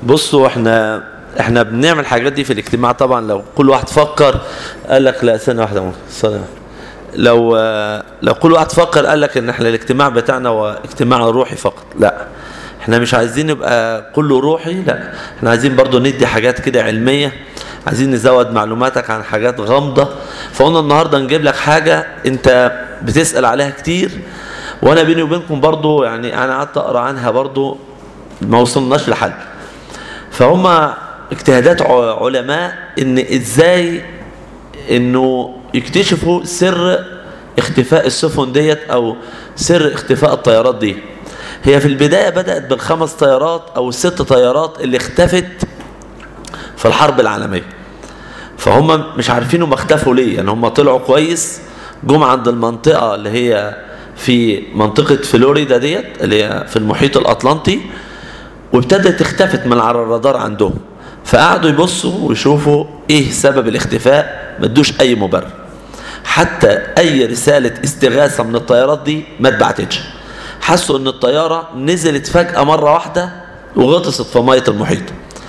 بصوا احنا احنا بنعمل الحاجات دي في الاجتماع طبعا لو كل واحد فكر قال لك لا سنه واحده ممكن سنة. لو لو كل واحد فكر قال لك ان احنا الاجتماع بتاعنا هو اجتماع روحي فقط لا احنا مش عايزين يبقى كله روحي لا احنا عايزين برضو ندي حاجات كده علميه عايزين نزود معلوماتك عن حاجات غامضه فقلنا النهارده نجيب لك حاجه انت بتسال عليها كتير وانا بيني وبينكم برضو يعني انا قعدت اقرا عنها برضو ما وصلناش لحل فهم اجتهادات ع- علماء ان ازاي انه يكتشفوا سر اختفاء السفن ديت او سر اختفاء الطيارات دي هي في البداية بدأت بالخمس طيارات او الست طيارات اللي اختفت في الحرب العالمية فهم مش عارفين هم اختفوا ليه يعني هم طلعوا كويس جم عند المنطقة اللي هي في منطقة فلوريدا ديت اللي هي في المحيط الأطلنطي وابتدت اختفت من على الرادار عندهم فقعدوا يبصوا ويشوفوا ايه سبب الاختفاء ما ادوش اي مبرر حتى اي رسالة استغاثة من الطيارات دي ما اتبعتتش حسوا ان الطيارة نزلت فجأة مرة واحدة وغطست في مية المحيط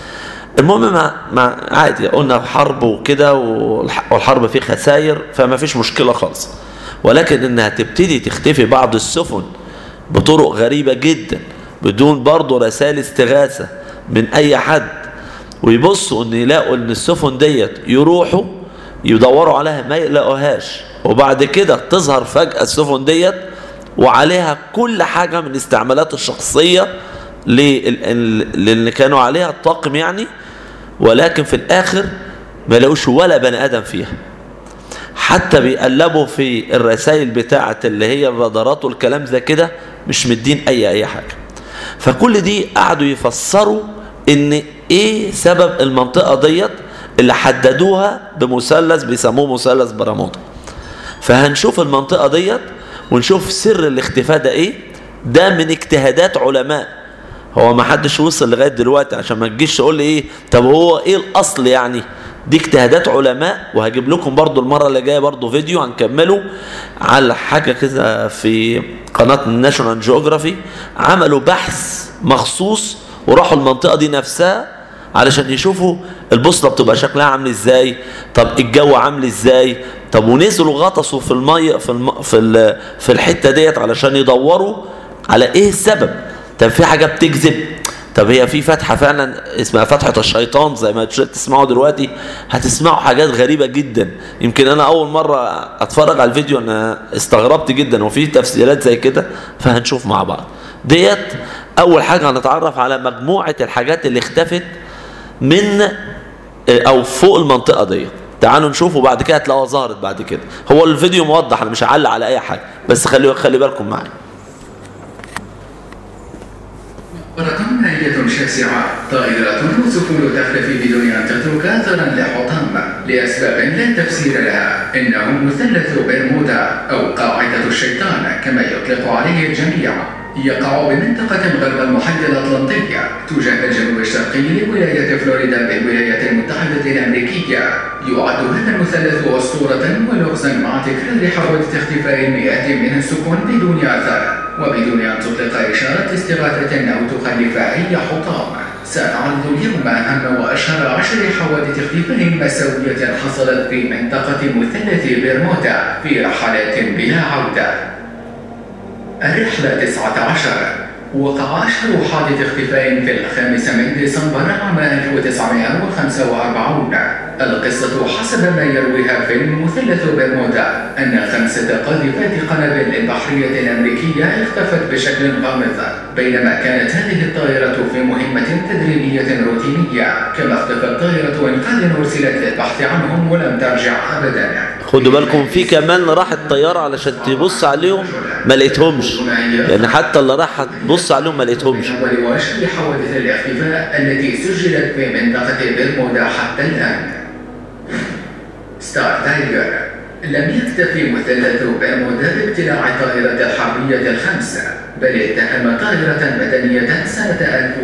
المهم ما, ما عادي قلنا حرب وكده والح- والحرب فيه خسائر فما فيش مشكلة خالص ولكن انها تبتدي تختفي بعض السفن بطرق غريبة جدا بدون برضه رسائل استغاثة من اي حد ويبصوا ان يلاقوا ان السفن ديت يروحوا يدوروا عليها ما يلاقوهاش وبعد كده تظهر فجأة السفن ديت وعليها كل حاجة من الاستعمالات الشخصية لل- ال- اللي كانوا عليها الطاقم يعني ولكن في الآخر ما لقوش ولا بني آدم فيها حتى بيقلبوا في الرسائل بتاعة اللي هي الرادارات والكلام زي كده مش مدين أي أي حاجة فكل دي قعدوا يفسروا ان ايه سبب المنطقة ديت اللي حددوها بمثلث بيسموه مثلث برامودا فهنشوف المنطقة ديت ونشوف سر الاختفاء ده ايه ده من اجتهادات علماء هو ما حدش وصل لغاية دلوقتي عشان ما تجيش تقول لي ايه طب هو ايه الاصل يعني دي اجتهادات علماء وهجيب لكم برضو المرة اللي جاية برضو فيديو هنكمله على حاجة كده في قناة الناشونال جيوغرافي عملوا بحث مخصوص وراحوا المنطقة دي نفسها علشان يشوفوا البوصلة بتبقى شكلها عامل ازاي طب الجو عامل ازاي طب ونزلوا غطسوا في المية في الم... في ال... في الحتة ديت علشان يدوروا على ايه السبب طب في حاجة بتكذب طب هي في فتحة فعلا اسمها فتحة الشيطان زي ما تسمعوا دلوقتي هتسمعوا حاجات غريبة جدا يمكن انا اول مرة اتفرج على الفيديو انا استغربت جدا وفي تفسيرات زي كده فهنشوف مع بعض ديت اول حاجة هنتعرف على مجموعة الحاجات اللي اختفت من او فوق المنطقة ديت تعالوا نشوفه بعد كده هتلاقوها ظهرت بعد كده هو الفيديو موضح انا مش هعلق على اي حاجة بس خلي خلي بالكم معايا ورقم مائية شاسعة طائرات وسفن تختفي بدون أن تترك أثرا لحطام لأسباب لا تفسير لها إنه مثلث برمودا أو قاعدة الشيطان كما يطلق عليه الجميع يقع بمنطقة غرب المحيط الأطلنطي تجاه الجنوب الشرقي لولاية فلوريدا بالولايات المتحدة الأمريكية يعد هذا المثلث أسطورة ولغزا مع تكرار حوادث اختفاء المئات من السكان بدون أثر وبدون أن تطلق إشارة استغاثة أو تخلف أي حطام سنعرض اليوم أهم وأشهر عشر حوادث اختفاء مأساوية حصلت في منطقة مثلث برمودا في رحلات بلا عودة الرحلة 19 وقع أشهر حادث اختفاء في الخامس من ديسمبر عام 1945 القصة حسب ما يرويها فيلم مثلث برمودا أن خمسة قاذفات قنابل بحرية أمريكية اختفت بشكل غامض بينما كانت هذه الطائرة في مهمة تدريبية روتينية كما اختفت طائرة إنقاذ أرسلت للبحث عنهم ولم ترجع أبدا خدوا بالكم في كمان راحت طيارة علشان تبص عليهم ما لقيتهمش يعني حتى اللي راح تبص عليهم ما لقيتهمش من أول وأشهر حوادث الاختفاء التي سجلت في منطقة برمودا حتى الآن ستار تايجر لم يكتفي مثلث برمودا بابتلاع الطائرة الحربية الخمسة بل اتهم طائرة مدنية سنة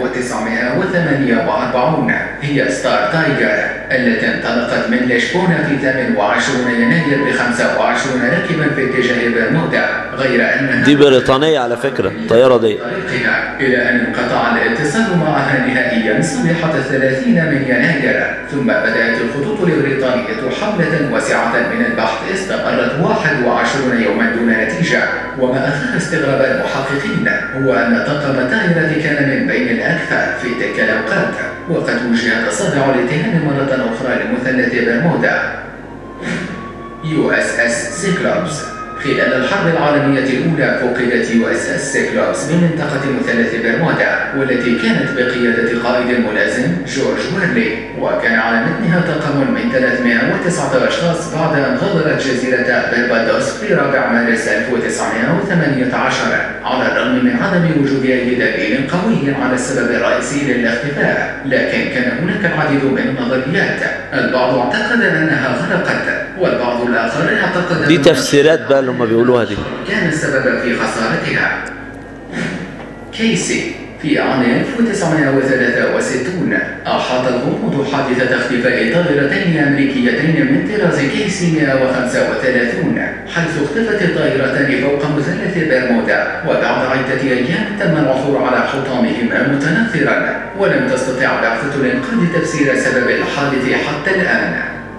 1948 هي ستار تايجر التي انطلقت من لشبونة في 28 يناير ب 25 راكبا في اتجاه برمودا غير أنها دي بريطانية على فكرة الطيارة دي طريقها إلى أن انقطع الاتصال معها نهائيا صبيحة الثلاثين من يناير ثم بدأت الخطوط البريطانية حملة واسعة من البحث استمرت 21 يوما دون نتيجة وما أثار استغراب المحققين هو أن طاقم الطائرة كان من بين الأكثر في تلك الأوقات وقد وجه تصدع الاتهام مرة أخرى لمثلث برمودا يو اس اس سيكلوبس خلال الحرب العالمية الأولى فقدت يو اس اس سيكلوبس بمنطقة مثلث برمودا والتي كانت بقيادة قائد الملازم جورج ويرلي وكان على متنها طاقم من 309 أشخاص بعد أن غادرت جزيرة بربادوس في رابع مارس 1918 على الرغم من عدم وجود أي دليل قوي على السبب الرئيسي للاختفاء لكن كان هناك العديد من النظريات البعض اعتقد أنها غرقت والبعض الآخر اعتقد دي أن تفسيرات بقى اللي هم بيقولوها دي كان السبب في خسارتها كيسي في عام 1963 أحاط الغموض حادثة اختفاء طائرتين أمريكيتين من طراز كيسي 135 حيث اختفت الطائرتان فوق مثلث برمودا وبعد عدة أيام تم العثور على حطامهما متنثرا ولم تستطع بعثة الإنقاذ تفسير سبب الحادث حتى الآن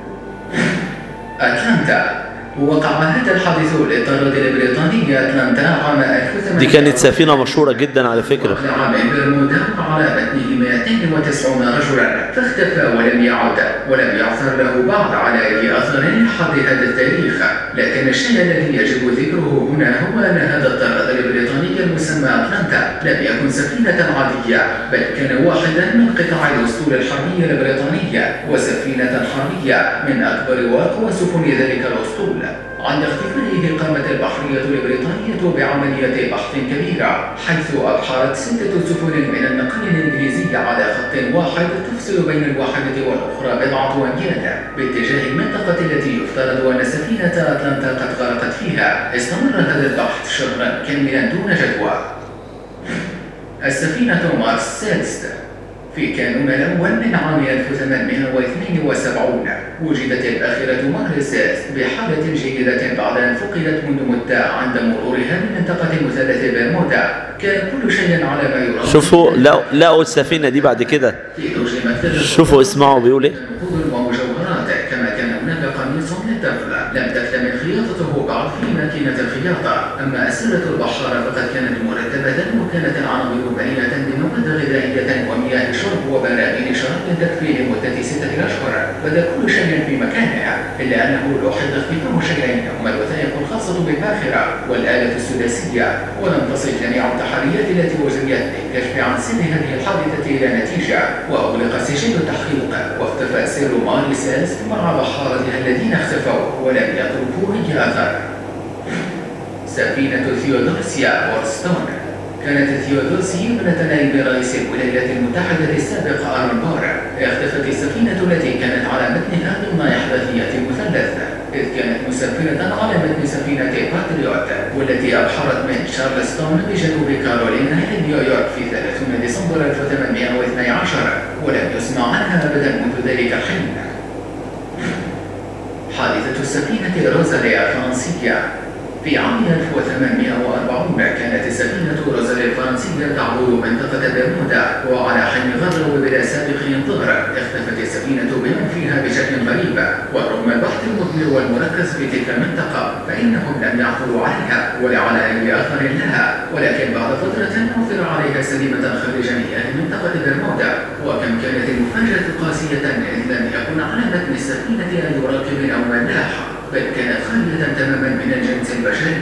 أتلانتا وقع هذا الحادث للطائرة البريطانية أتلانتا عام 1800 دي كانت سفينة مشهورة جدا على فكرة عام برمودا على متنه 290 رجلا فاختفى ولم يعد ولم يعثر له بعد على أي أثر لحد هذا التاريخ لكن الشيء الذي يجب ذكره هنا هو أن هذا الطائرة البريطاني المسمى أتلانتا لم يكن سفينة عادية بل كان واحدا من قطع الأسطول الحربية البريطانية وسفينة حربية من أكبر وأقوى سفن ذلك الأسطول عند اختفائه قامت البحرية البريطانية بعملية بحث كبيرة حيث أبحرت ستة سفن من النقل الإنجليزي على خط واحد تفصل بين الواحدة والأخرى بضعة أميال باتجاه المنطقة التي يفترض أن سفينة أتلانتا قد غرقت فيها استمر هذا البحث شهرا كاملا دون جدوى السفينة مارس سيلست في كانون الأول من عام 1872 وجدت الباخرة مارس بحالة جيدة بعد أن فقدت منذ مدة عند مرورها من منطقة مثلث برمودا كان كل شيء على ما يرام شوفوا لقوا لقوا السفينة دي بعد كده في زوج مكتبة شوفوا اسمعوا بيقول ايه نقود ومجوهرات كما كان هناك قميص للطفل لم تكتمل خياطته بعد في ماكينة الخياطة أما أسرة البحارة فقد كانت مرتبة وكانت العناوين مليئة بمواد غذائية ومياه شرب وبراغين شراب تكفي لمدة ستة أشهر بدا كل شيء في مكانه إلا أنه لاحظ اختفاء شيئين هما الوثائق الخاصة بالباخرة والآلة السداسية ولم تصل جميع التحريات التي وجدت للكشف عن سر هذه الحادثة إلى نتيجة وأغلق سجل التحقيق واختفى سر ماري سيلز مع بحارتها الذين اختفوا ولم يتركوا أي أثر سفينة ثيودوسيا وورستون كانت ثيودوسي ابنة نائب رئيس الولايات المتحدة السابق آرون بار اختفت السفينة التي كانت على متنها ضمن إحداثيات المثلث إذ كانت مسافرة على متن سفينة باتريوت والتي أبحرت من شارلستون بجنوب كارولينا إلى نيويورك في 30 ديسمبر 1812 ولم يسمع عنها أبدا منذ ذلك الحين حادثة السفينة روزاليا الفرنسية في عام 1840 كانت السفينة روزاليا الفرنسية تعبر منطقة برمودا وعلى حين غرب بلا سابق انذار اختفت السفينة بمن فيها بشكل غريب ورغم البحث المثمر والمركز في تلك المنطقة فإنهم لم يعثروا عليها ولا على أي أثر لها ولكن بعد فترة عثر عليها سليمة خارج مياه منطقة برمودا وكم كانت المفاجأة قاسية إذ لم يكن على متن السفينة أي راكب أو ملاح بل كانت خالية تماما من الجنس البشري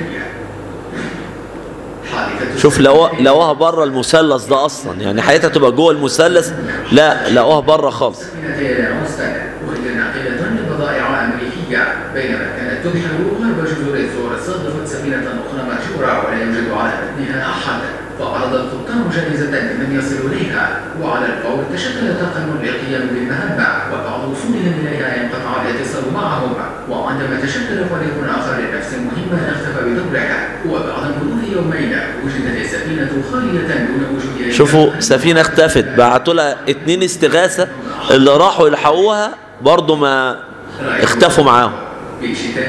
حادثة شوف لقوا- لقوها بره المثلث ده اصلا يعني حياتها تبقى جوه المثلث لا لقوها بره خالص سفينة إلى أوستن وهي ناقلة لبضائع أمريكية بينما كانت تبحر غرب جزر الزور صادفت سفينة أخرى مهجورة ولا يوجد على متنها أحد فعرض القبطان جائزة لمن يصل إليها وعلى الفور تشكل طاقم للقيام بالمهمة وبعد وصولهم إليها انقطع الاتصال معهم وعندما تشكل فريق آخر لنفس المهمة اختفى بدوره وبعد مروره يومين وجدت السفينة خالية دون وجود أي شوفوا كائن. سفينة اختفت بعتوا لها اتنين استغاثة اللي راحوا يلحقوها برضو ما اختفوا معاهم في شتاء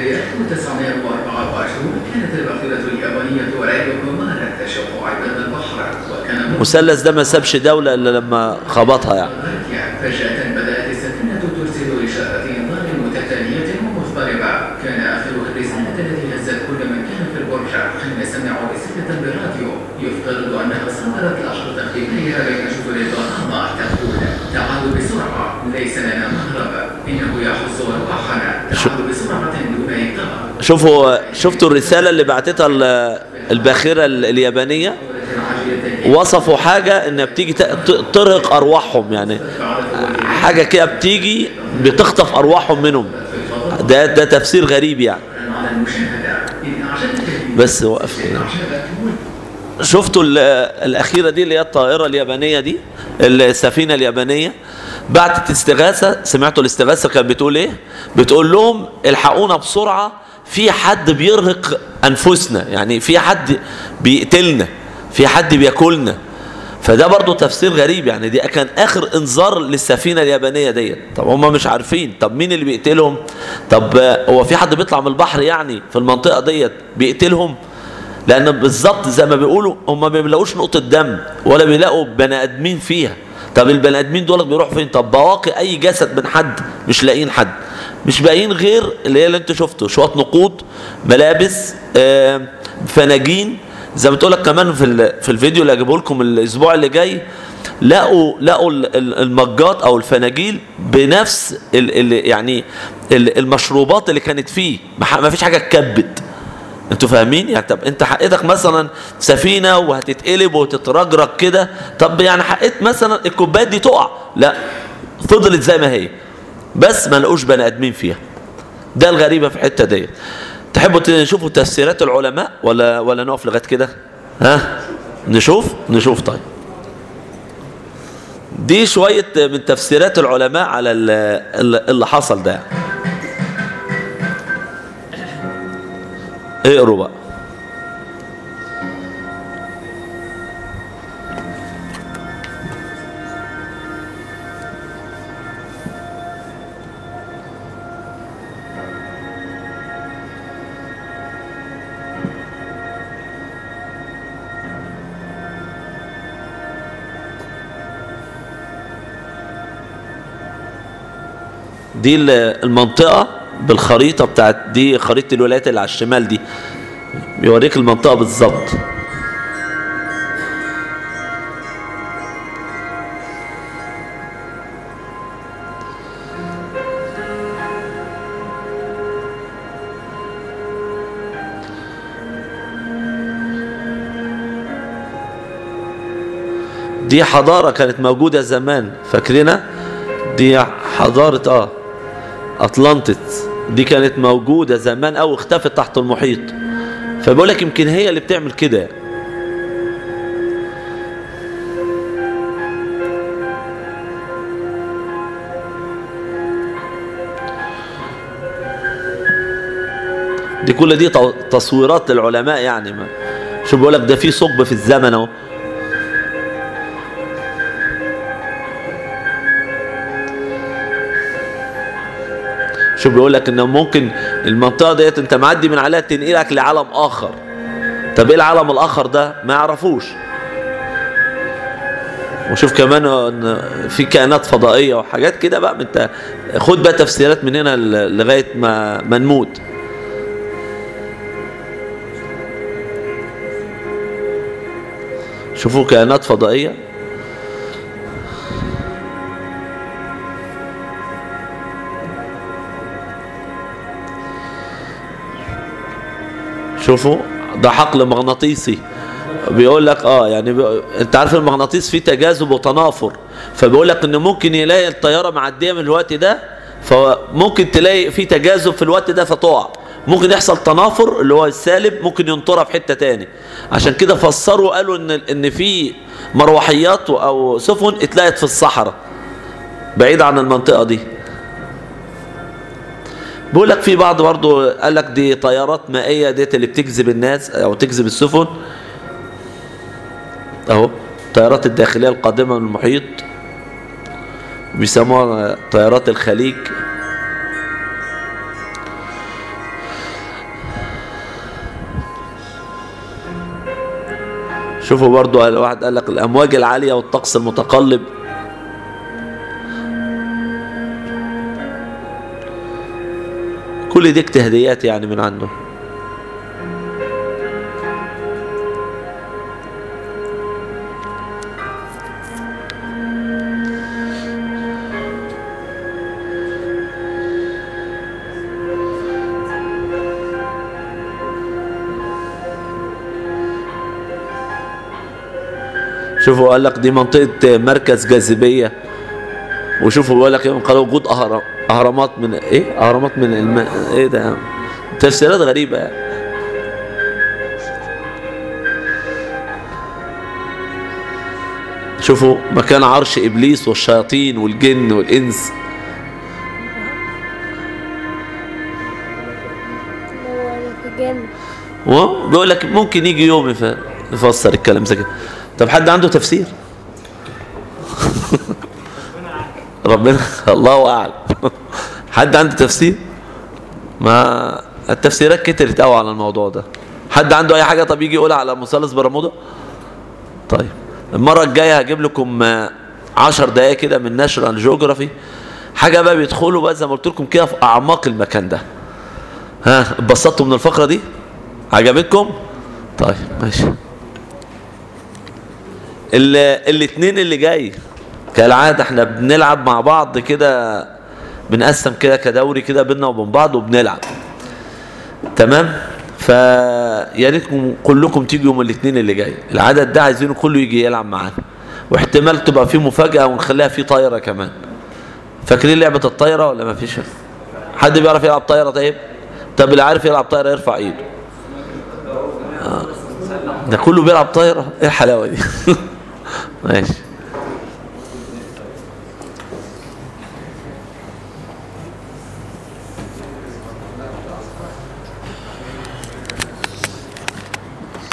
1924 كانت الباخرة اليابانية رايو كومارا تشق عباد البحر وكان المثلث ده ما سابش دولة الا لما خبطها يعني غارية فجأة بدأت السفينة ترسل إشارات إنذار متتالية ومضطربة كان آخر الرسالة التي هزت كل من كان في البرج حين سمعوا رسالة بالراديو يفترض أنها صدرت لحظة اختبارها بين جزر الضخامة تقول تعالوا بسرعة ليس لنا مهرب إنه يحث أرواحنا تعالوا بسرعة دون إبطاء شوفوا شفتوا الرسالة اللي بعتتها ال- الباخرة ال- اليابانية وصفوا حاجة انها بتيجي ت- ت- ترهق ارواحهم يعني حاجة كده بتيجي بتخطف ارواحهم منهم ده ده تفسير غريب يعني على المشاهدة إن أعجبك بس وقف شفتوا ال- الأخيرة دي اللي هي الطائرة اليابانية دي السفينة اليابانية بعتت استغاثة سمعتوا الاستغاثة كانت بتقول ايه بتقول لهم الحقونا بسرعة في حد بيرهق أنفسنا يعني في حد بيقتلنا في حد بياكلنا فده برضو تفسير غريب يعني دي كان اخر انذار للسفينه اليابانيه ديت طب هم مش عارفين طب مين اللي بيقتلهم طب آه، هو في حد بيطلع من البحر يعني في المنطقه ديت بيقتلهم لان بالظبط زي ما بيقولوا هم ما بيلاقوش نقطه دم ولا بيلاقوا بني ادمين فيها طب البني ادمين دول بيروحوا فين طب بواقي اي جسد من حد مش لاقيين حد مش باقيين غير اللي هي اللي انت شفته شويه نقود ملابس آه، فناجين زي ما تقول لك كمان في ال- في الفيديو اللي هجيبه لكم الاسبوع اللي جاي لقوا لقوا ال- ال- المجات او الفناجيل بنفس ال ال يعني ال- المشروبات اللي كانت فيه ما ح- ما فيش حاجه اتكبت انتوا فاهمين يعني طب انت حقيتك مثلا سفينه وهتتقلب وتترجرج كده طب يعني حقيت مثلا الكوبايات دي تقع لا فضلت زي ما هي بس ما لقوش بني ادمين فيها ده الغريبه في الحته ديت تحبوا تشوفوا تفسيرات العلماء ولا ولا نقف لغايه كده ها نشوف نشوف طيب دي شويه من تفسيرات العلماء على ال- ال- اللي حصل ده يعني. اقروا بقى دي ال- المنطقة بالخريطة بتاعت دي خريطة الولايات اللي على الشمال دي بيوريك المنطقة بالظبط دي حضارة كانت موجودة زمان فاكرينها دي حضارة اه أطلانتس دي كانت موجودة زمان أو اختفت تحت المحيط فبقول لك يمكن هي اللي بتعمل كده دي كل دي تو- تصويرات للعلماء يعني ما شو بقول لك ده في ثقب في الزمن اهو شو بيقول لك انه ممكن المنطقه ديت انت معدي من عليها تنقلك لعالم اخر طب ايه العالم الاخر ده ما يعرفوش وشوف كمان ان في كائنات فضائيه وحاجات كده بقى انت خد بقى تفسيرات من هنا ل- لغايه ما ما نموت شوفوا كائنات فضائيه شوفوا ده حقل مغناطيسي بيقول لك اه يعني بي... انت عارف المغناطيس فيه تجاذب وتنافر فبيقول لك ان ممكن يلاقي الطياره معديه من الوقت ده فممكن تلاقي في تجاذب في الوقت ده فتقع ممكن يحصل تنافر اللي هو السالب ممكن ينطرها في حته تاني عشان كده فسروا قالوا ان ان في مروحيات او سفن اتلقت في الصحراء بعيد عن المنطقه دي بيقول لك في بعض برضه قال لك دي طيارات مائيه ديت اللي بتجذب الناس او تجذب السفن اهو الطيارات الداخلية القادمة من المحيط بيسموها طيارات الخليج شوفوا برضو الواحد قال لك الامواج العالية والطقس المتقلب كل دي اجتهاديات يعني من عنده شوفوا قال لك دي منطقة مركز جاذبية وشوفوا بيقول لك قالوا وجود أهرام أهرامات من إيه؟ أهرامات من الماء إيه ده يا عم؟ تفسيرات غريبة يعني. شوفوا مكان عرش إبليس والشياطين والجن والإنس الجنة وبيقول لك ممكن يجي يوم يف- يفسر الكلام زي كده طب حد عنده تفسير ربنا الله اعلم حد عنده تفسير ما التفسيرات كترت قوي على الموضوع ده حد عنده اي حاجه طب يجي يقولها على مثلث برمودا طيب المره الجايه هجيب لكم آه، عشر دقايق كده من ناشونال جيوغرافي حاجه بقى بيدخلوا بقى زي ما قلت لكم كده في اعماق المكان ده ها اتبسطتوا من الفقره دي عجبتكم طيب ماشي ال- الاثنين اللي جاي كالعادة احنا بنلعب مع بعض كده بنقسم كده كدوري كده بينا وبين بعض وبنلعب تمام فيا ريتكم كلكم تيجوا يوم الاثنين اللي جاي العدد ده عايزينه كله يجي يلعب معانا واحتمال تبقى فيه مفاجأة ونخليها فيه طايرة كمان فاكرين لعبة الطايرة ولا ما فيش حد بيعرف يلعب طايرة طيب طب اللي عارف يلعب طايرة يرفع ايده آه. ده كله بيلعب طايرة ايه الحلاوة دي ماشي